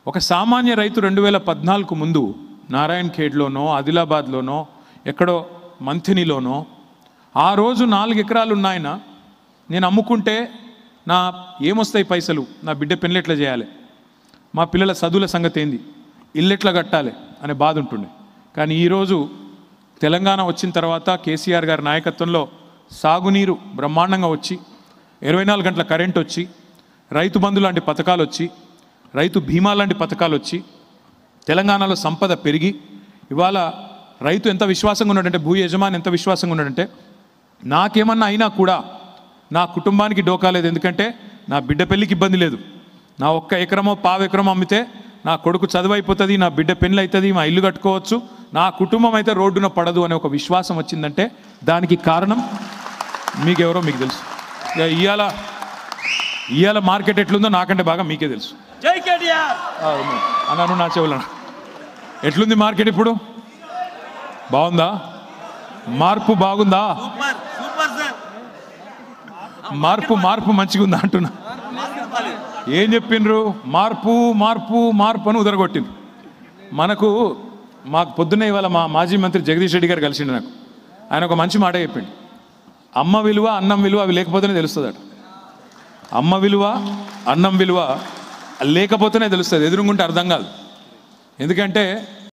ఒక సామాన్య రైతు రెండు వేల పద్నాలుగు ముందు నారాయణ్ ఖేడ్లోనో ఆదిలాబాద్లోనో ఎక్కడో మంథినిలోనో ఆ రోజు నాలుగు ఎకరాలు ఉన్నాయన నేను అమ్ముకుంటే నా ఏమొస్తాయి పైసలు నా బిడ్డ పెళ్ళెట్లా చేయాలి మా పిల్లల చదువుల సంగతి ఏంది ఇల్లెట్లా కట్టాలి అనే బాధ ఉంటుండే కానీ ఈరోజు తెలంగాణ వచ్చిన తర్వాత కేసీఆర్ గారి నాయకత్వంలో సాగునీరు బ్రహ్మాండంగా వచ్చి ఇరవై నాలుగు గంటల కరెంట్ వచ్చి రైతు బంధు లాంటి పథకాలు వచ్చి రైతు బీమా లాంటి పథకాలు వచ్చి తెలంగాణలో సంపద పెరిగి ఇవాళ రైతు ఎంత విశ్వాసంగా ఉన్నాడంటే భూ యజమాని ఎంత విశ్వాసంగా ఉన్నాడంటే నాకేమన్నా అయినా కూడా నా కుటుంబానికి డోకా లేదు ఎందుకంటే నా బిడ్డ పెళ్ళికి ఇబ్బంది లేదు నా ఒక్క ఎకరమో పావు ఎకరమో అమ్మితే నా కొడుకు చదువు అయిపోతుంది నా బిడ్డ పెళ్ళి అవుతుంది మా ఇల్లు కట్టుకోవచ్చు నా కుటుంబం అయితే రోడ్డున పడదు అనే ఒక విశ్వాసం వచ్చిందంటే దానికి కారణం మీకెవరో మీకు తెలుసు ఇక ఇవాళ ఇవాళ మార్కెట్ ఎట్లుందో నాకంటే బాగా మీకే తెలుసు జై కేటీఆర్ అవును అన్నాను నా చెవులను ఎట్లుంది మార్కెట్ ఇప్పుడు బాగుందా మార్పు బాగుందా సూపర్ సూపర్ సార్ మార్పు మార్పు మంచిగా ఉందా అంటున్నా ఏం చెప్పిండ్రు మార్పు మార్పు మార్పు అని ఉదరగొట్టింది మనకు మాకు పొద్దున్నే ఇవాళ మా మాజీ మంత్రి జగదీష్ రెడ్డి గారు కలిసిండు నాకు ఆయన ఒక మంచి మాట చెప్పిండు అమ్మ విలువ అన్నం విలువ అవి లేకపోతేనే తెలుస్తుందట అమ్మ విలువ అన్నం విలువ లేకపోతేనే తెలుస్తుంది ఎదురుగుంటే అర్థం కాదు ఎందుకంటే